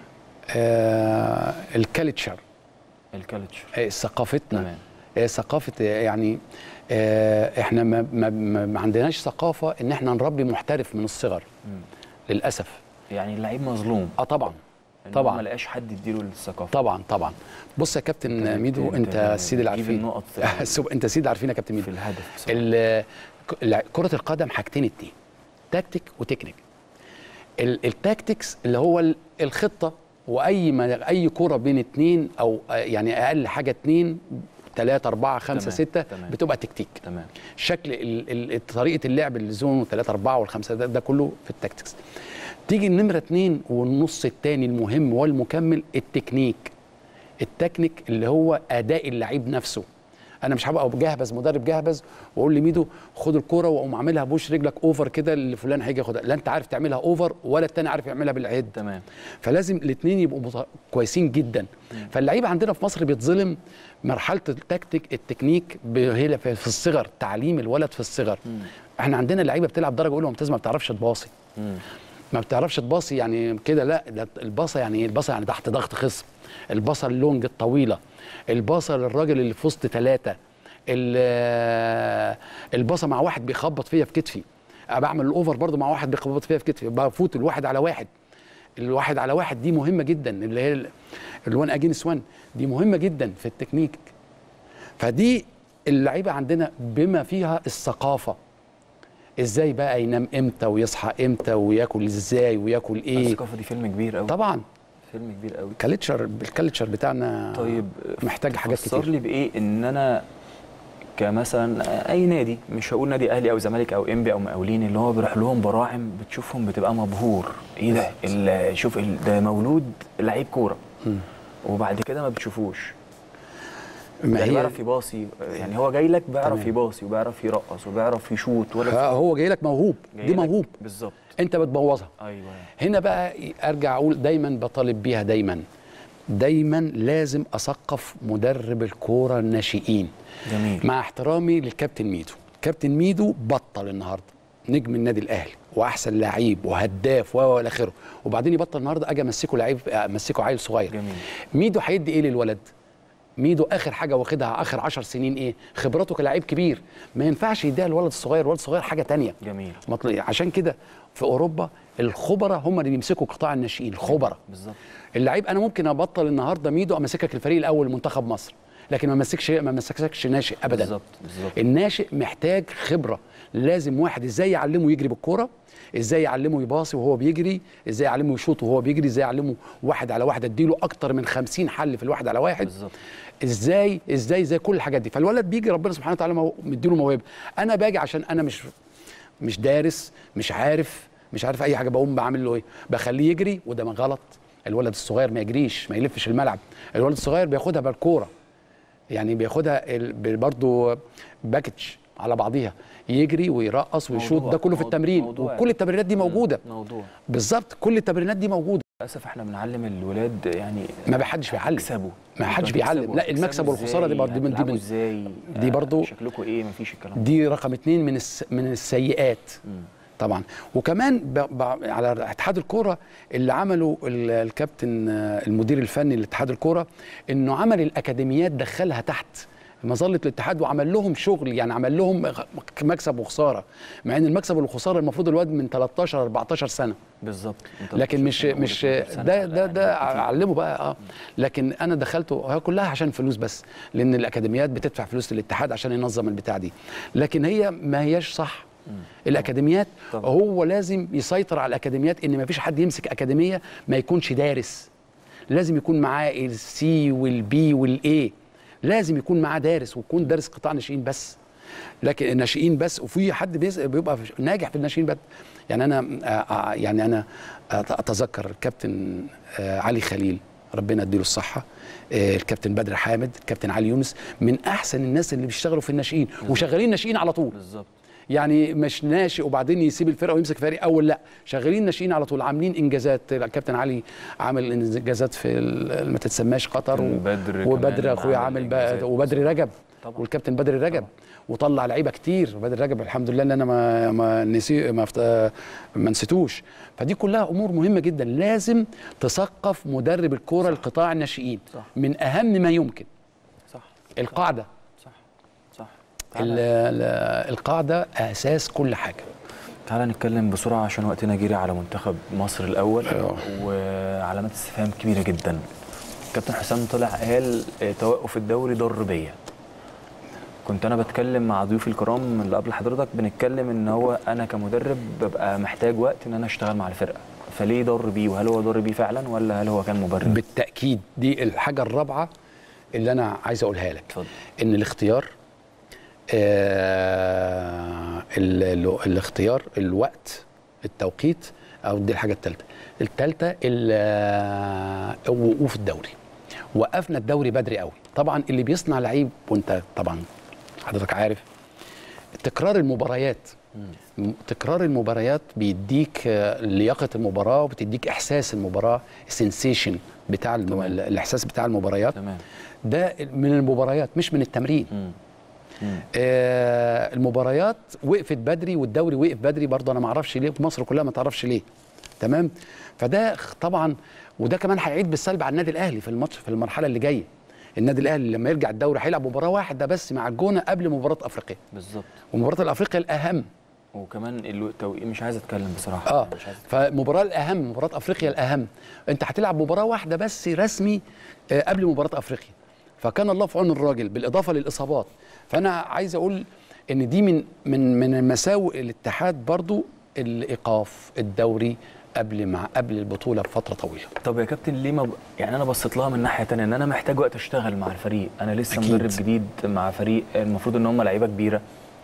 آه الكالتشر الكالتشر آه، ثقافتنا تمام آه، ثقافة آه، يعني آه، احنا ما, ما, ما ما عندناش ثقافة ان احنا نربي محترف من الصغر مم. للأسف يعني اللعيب مظلوم اه طبعا إن طبعاً. هو ما لقاش حد يديله الثقافه طبعا طبعا بص يا كابتن أنت ميدو بت- انت بت- السيد بتجيب العارفين النقط السب- انت السيد العارفين يا كابتن في ميدو الهدف بصراحة. ال- ك- الع- كرة القدم حاجتين اتنين تكتيك وتكنيك ال- التاكتكس اللي هو ال- الخطة واي ما اي كرة بين اتنين او آه، يعني اقل حاجة اتنين ثلاثة أربعة خمسة تمام، ستة تمام. بتبقى تكتيك تمام شكل ال- ال- طريقه اللعب الزون والثلاثه اربعه والخمسه ده, ده كله في التاكتكس تيجي النمره اتنين والنص الثاني المهم والمكمل التكنيك التكنيك اللي هو اداء اللعيب نفسه انا مش هبقى جهبذ مدرب جهبذ واقول لميدو خد الكوره واقوم عاملها بوش رجلك اوفر كده اللي فلان هيجي ياخدها لا انت عارف تعملها اوفر ولا التاني عارف يعملها بالعد تمام فلازم الاثنين يبقوا مت- كويسين جدا فاللعيبه عندنا في مصر بيتظلم مرحله التكتيك التكنيك ب- هي في في الصغر تعليم الولد في الصغر احنا عندنا لعيبه بتلعب درجه اولى ممتازه ما بتعرفش تباصي مم. ما بتعرفش تباصي يعني كده لا ده الباصه يعني ايه الباصه يعني تحت ضغط خصم الباصه اللونج الطويله الباصه للراجل اللي في وسط ثلاثه الباصه مع واحد بيخبط فيا في كتفي أنا بعمل الاوفر برضو مع واحد بيخبط فيا في كتفي بفوت الواحد على واحد الواحد على واحد دي مهمه جدا اللي هي الوان اجينس وان دي مهمه جدا في التكنيك فدي اللعيبه عندنا بما فيها الثقافه ازاي بقى ينام امتى ويصحى امتى وياكل ازاي وياكل ايه الثقافه دي فيلم كبير قوي طبعا فيلم كبير قوي الكالتشر الكالتشر بتاعنا طيب محتاج حاجات فسر كتير لي بايه ان انا كمثلا اي نادي مش هقول نادي اهلي او زمالك او انبي او مقاولين اللي هو بيروح لهم براعم بتشوفهم بتبقى مبهور ايه ده ال- شوف ال- ده مولود لعيب كوره وبعد كده ما بتشوفوش ما يعني هي بيعرف يباصي يعني هو جاي لك بيعرف تمام. يباصي وبيعرف يرقص وبيعرف يشوط ولا ها هو جاي لك موهوب جاي دي لك- موهوب بالظبط انت بتبوظها ايوه هنا بقى ارجع اقول دايما بطالب بيها دايما دايما لازم اثقف مدرب الكوره الناشئين جميل مع احترامي للكابتن ميدو كابتن ميدو بطل النهارده نجم النادي الاهلي واحسن لعيب وهداف و الى اخره وبعدين يبطل النهارده اجي امسكه لعيب امسكه عيل صغير جميل ميدو هيدي ايه للولد ميدو اخر حاجه واخدها اخر عشر سنين ايه خبراته كلاعب كبير ما ينفعش يديها للولد الصغير الولد الصغير حاجه تانية جميل مطلوب عشان كده في اوروبا الخبراء هم اللي بيمسكوا قطاع الناشئين الخبراء بالظبط اللعيب انا ممكن ابطل النهارده ميدو امسكك الفريق الاول لمنتخب مصر لكن ما امسكش ما مسكش ناشئ ابدا بالظبط بالظبط الناشئ محتاج خبره لازم واحد ازاي يعلمه يجري بالكوره ازاي يعلمه يباصي وهو بيجري ازاي يعلمه يشوط وهو بيجري ازاي يعلمه واحد على واحد اديله اكتر من خمسين حل في الواحد على واحد بالظبط ازاي ازاي زي كل الحاجات دي فالولد بيجي ربنا سبحانه وتعالى مو- مديله موهبه انا باجي عشان انا مش مش دارس مش عارف مش عارف اي حاجه بقوم بعمل له ايه بخليه يجري وده ما غلط الولد الصغير ما يجريش ما يلفش الملعب الولد الصغير بياخدها بالكوره يعني بياخدها ال- ب- برضو باكج على بعضيها يجري ويرقص ويشوط موضوع- ده كله في موضوع- التمرين موضوع وكل التمرينات دي موجوده موضوع بالظبط كل التمرينات دي موجوده للاسف احنا بنعلم الولاد يعني ما بحدش بيعلم اكسبوا ما حدش بيعلم لا المكسب والخساره دي برضه دي, من- دي, من ازاي دي برضو- شكلكم ايه مفيش الكلام ده دي رقم اتنين من الس من السيئات مم. طبعا وكمان ب... ب... على اتحاد الكوره اللي عمله ال- الكابتن آه، المدير الفني لاتحاد الكوره انه عمل الاكاديميات دخلها تحت مظله الاتحاد وعمل لهم شغل يعني عمل لهم غ- مكسب وخساره مع ان المكسب والخساره المفروض الواد من 13 14 سنه بالظبط أنت لكن مش بتشوف مش أول 12 سنة ده ولا ده يعني ده كتير. علمه بقى اه لكن انا دخلته هي كلها عشان فلوس بس لان الاكاديميات بتدفع فلوس للاتحاد عشان ينظم البتاع دي لكن هي ما هياش صح الاكاديميات طبعا. هو لازم يسيطر على الاكاديميات ان ما فيش حد يمسك اكاديميه ما يكونش دارس لازم يكون معاه السي والبي والاي لازم يكون معاه دارس ويكون دارس قطاع ناشئين بس لكن الناشئين بس وفي حد بيز- بيبقى في- ناجح في الناشئين بس يعني انا آه، آه، يعني انا أت- اتذكر الكابتن آه، علي خليل ربنا يديله الصحه آه، الكابتن بدر حامد الكابتن علي يونس من احسن الناس اللي بيشتغلوا في الناشئين وشغالين ناشئين على طول بالظبط يعني مش ناشئ وبعدين يسيب الفرقه ويمسك فريق اول لا شغالين ناشئين على طول عاملين انجازات الكابتن علي عامل انجازات في ال- ما تتسماش قطر و- بدر وبدر كمان اخويا عامل عامل بقى إنجازات. وبدر رجب طبعا. والكابتن بدر رجب وطلع لعيبه كتير بدر رجب الحمد لله ان انا ما ما نسي ما, فت- ما نسيتوش فدي كلها امور مهمه جدا لازم تثقف مدرب الكوره لقطاع الناشئين صح. من اهم ما يمكن صح القاعده صح صح ال- تعالى, ال- القاعده اساس كل حاجه تعالى نتكلم بسرعه عشان وقتنا جري على منتخب مصر الاول أيوه. وعلامات استفهام كبيره جدا كابتن حسام طلع قال آه، توقف الدوري ضر بيا كنت انا بتكلم مع ضيوفي الكرام اللي قبل حضرتك بنتكلم ان هو انا كمدرب ببقى محتاج وقت ان انا اشتغل مع الفرقه فليه ضر بيه وهل هو ضر بيه فعلا ولا هل هو كان مبرر بالتاكيد دي الحاجه الرابعه اللي انا عايز اقولها لك اتفضل ان الاختيار آه ال ال الاختيار الوقت التوقيت او دي الحاجه الثالثه الثالثه وقوف الدوري وقفنا الدوري بدري قوي طبعا اللي بيصنع لعيب وانت طبعا حضرتك عارف تكرار المباريات م- تكرار المباريات بيديك آه، لياقه المباراه وبتديك احساس المباراه السنسيشن بتاع الم... تمام. الاحساس بتاع المباريات تمام ده من المباريات مش من التمرين مم. مم. آه المباريات وقفت بدري والدوري وقف بدري برضه انا ما اعرفش ليه في مصر كلها ما تعرفش ليه تمام فده خ- طبعا وده كمان هيعيد بالسلب على النادي الاهلي في الماتش في المرحله اللي جايه النادي الاهلي لما يرجع الدوري هيلعب مباراه واحده بس مع الجونه قبل مباراه افريقيا بالظبط ومباراه الافريقيا الاهم وكمان التوقيت مش عايز اتكلم بصراحه اه مش عايز فالمباراه الاهم مباراه افريقيا الاهم انت هتلعب مباراه واحده بس رسمي آه، قبل مباراه افريقيا فكان الله في عون الراجل بالاضافه للاصابات فانا عايز اقول ان دي من من من مساوئ الاتحاد برضو الايقاف الدوري قبل مع قبل البطوله بفتره طويله طب يا كابتن ليه ما ب... يعني انا بصيت لها من ناحيه تانية ان انا محتاج وقت اشتغل مع الفريق انا لسه أكيد. مدرب جديد مع فريق المفروض ان هم لعيبه كبيره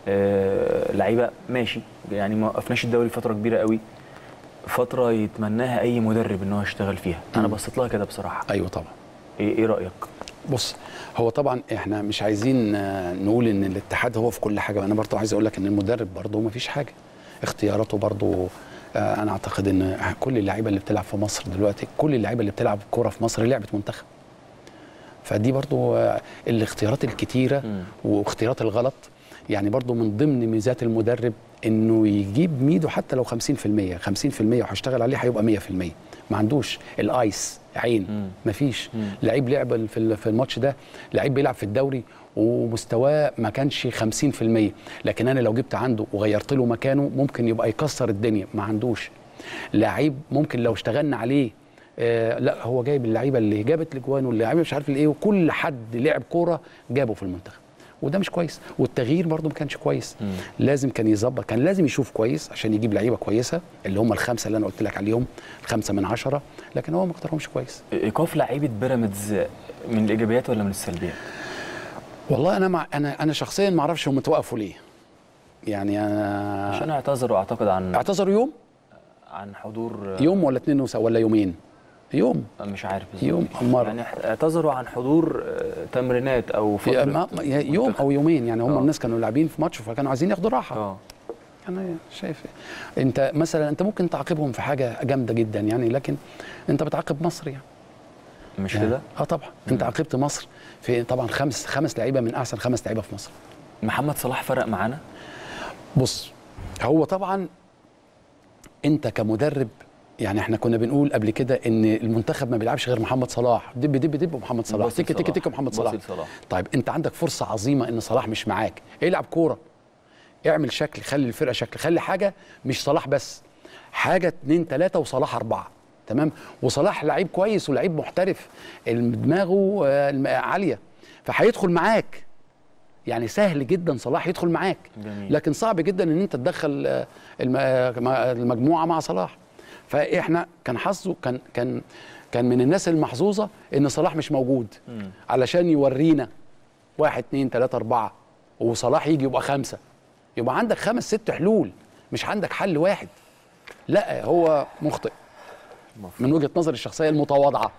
آه لعيبه ماشي يعني ما وقفناش الدوري فتره كبيره قوي فتره يتمناها اي مدرب ان هو يشتغل فيها انا مم. بصيت لها كده بصراحه ايوه طبعا ايه, إيه رايك بص هو طبعا احنا مش عايزين آه، نقول ان الاتحاد هو في كل حاجه انا برضو عايز اقول لك ان المدرب برضو ما فيش حاجه اختياراته برضو آه، انا اعتقد ان كل اللعيبه اللي بتلعب في مصر دلوقتي كل اللعيبه اللي بتلعب كوره في مصر لعبت منتخب فدي برضو آه، الاختيارات الكتيره مم. واختيارات الغلط يعني برضو من ضمن ميزات المدرب انه يجيب ميدو حتى لو 50% 50% وهشتغل عليه هيبقى 100% ما عندوش الايس عين مم. مفيش مم. لعيب لعب في ال- في الماتش ده لعيب بيلعب في الدوري ومستواه ما كانش 50% لكن انا لو جبت عنده وغيرت له مكانه ممكن يبقى يكسر الدنيا ما عندوش لعيب ممكن لو اشتغلنا عليه آه لا هو جايب اللعيبه اللي جابت الاجوان واللعيبه مش عارف الايه وكل حد لعب كوره جابه في المنتخب وده مش كويس والتغيير برضه ما كانش كويس مم. لازم كان يظبط كان لازم يشوف كويس عشان يجيب لعيبه كويسه اللي هم الخمسه اللي انا قلت لك عليهم الخمسه من عشره لكن هو ما اختارهمش كويس ايقاف لعيبه بيراميدز من الايجابيات ولا من السلبيات والله انا مع انا انا شخصيا ما اعرفش هم توقفوا ليه يعني انا عشان اعتذروا اعتقد عن اعتذروا يوم عن حضور يوم ولا اتنين وس- ولا يومين يوم مش عارف بالظبط يوم مرة. يعني اعتذروا عن حضور آه، تمرينات او في فتره ما ما- يوم منتخب. او يومين يعني هم آه. الناس كانوا لاعبين في ماتش فكانوا عايزين ياخدوا راحه اه انا شايف إيه. انت مثلا انت ممكن تعاقبهم في حاجه جامده جدا يعني لكن انت بتعاقب مصر يعني مش يعني كده اه طبعا انت عاقبت مصر في طبعا خمس خمس لعيبه من احسن خمس لعيبه في مصر محمد صلاح فرق معانا بص هو طبعا انت كمدرب يعني احنا كنا بنقول قبل كده ان المنتخب ما بيلعبش غير محمد صلاح دب دب دب ومحمد صلاح باصي تيكي تيكي صلاح. تيكي محمد صلاح باصي صلاح. طيب انت عندك فرصه عظيمه ان صلاح مش معاك العب كوره اعمل شكل خلي الفرقه شكل خلي حاجه مش صلاح بس حاجه اتنين تلاته وصلاح اربعه تمام وصلاح لعيب كويس ولعيب محترف دماغه آه، الم- عاليه فهيدخل معاك يعني سهل جدا صلاح يدخل معاك جميل. لكن صعب جدا ان انت تدخل آه، الم- آه، المجموعه مع صلاح فاحنا كان حظه كان كان كان من الناس المحظوظه ان صلاح مش موجود مم. علشان يورينا واحد اتنين تلاته اربعه وصلاح يجي يبقى خمسه يبقى عندك خمس ست حلول مش عندك حل واحد لا هو مخطئ من وجهه نظري الشخصيه المتواضعه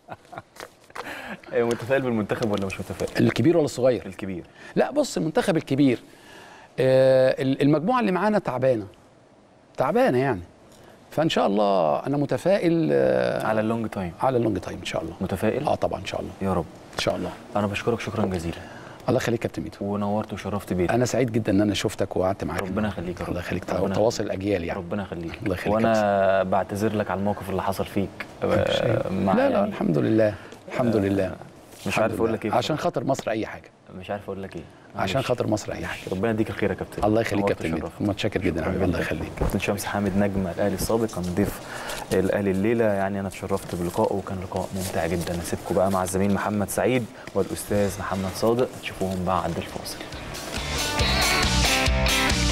أيوة، متفائل بالمنتخب ولا مش متفائل الكبير ولا الصغير الكبير لا بص المنتخب الكبير آه، المجموعه اللي معانا تعبانه تعبانه يعني فان شاء الله انا متفائل آه، على اللونج تايم على اللونج تايم ان شاء الله متفائل اه طبعا ان شاء الله يا رب ان شاء الله انا بشكرك شكرا جزيلا الله يخليك يا كابتن ميدو ونورت وشرفت بيتك انا سعيد جدا ان انا شفتك وقعدت معاك ربنا يخليك يا رب. الله يخليك ربنا تواصل الاجيال يعني ربنا يخليك الله يخليك يا وانا بعتذر لك على الموقف اللي حصل فيك آه، مع لا لا يعني الحمد لله الحمد لله مش الحمد عارف اقول لله. لك ايه عشان خاطر مصر اي حاجه مش عارف اقول لك ايه عشان معلش. خاطر مصر اي حاجه ربنا يديك الخير يا كابتن الله يخليك نورت كابتن ميدو وشرفت. متشكر جدا يا حبيبي الله يخليك كابتن شمس حامد نجم الاهلي السابق كان ضيف الاهلي الليله يعني انا اتشرفت بلقائه وكان لقاء ممتع جدا اسيبكم بقى مع الزميل محمد سعيد والاستاذ محمد صادق تشوفوهم بعد الفاصل